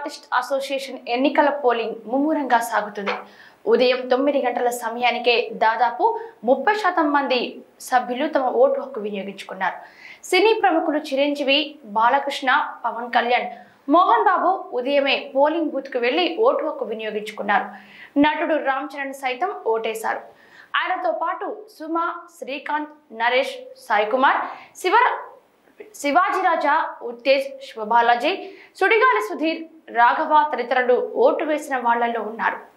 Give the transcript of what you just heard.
artist association ఎన్నికల polling ముమ్మూరంగా సాగుతుంది ఉదయం తొమ్మిది గంటల సమయానికే దాదాపు ముప్పై శాతం మంది సభ్యులు తమ ఓటు హక్కు వినియోగించుకున్నారు సినీ ప్రముఖులు చిరంజీవి బాలకృష్ణ పవన్ కళ్యాణ్ మోహన్ బాబు ఉదయమే పోలింగ్ బూత్కు వెళ్లి ఓటు హక్కు వినియోగించుకున్నారు నటుడు రామ్ చరణ్ సైతం ఓటేశారు ఆయనతో పాటు సుమ శ్రీకాంత్ నరేష్ సాయి కుమార్ శివర శివాజీరాజా ఉత్తేజ్ శివబాలాజీ సుడిగాలి సుధీర్ రాఘవ తదితరులు ఓటు వేసిన వాళ్లలో ఉన్నారు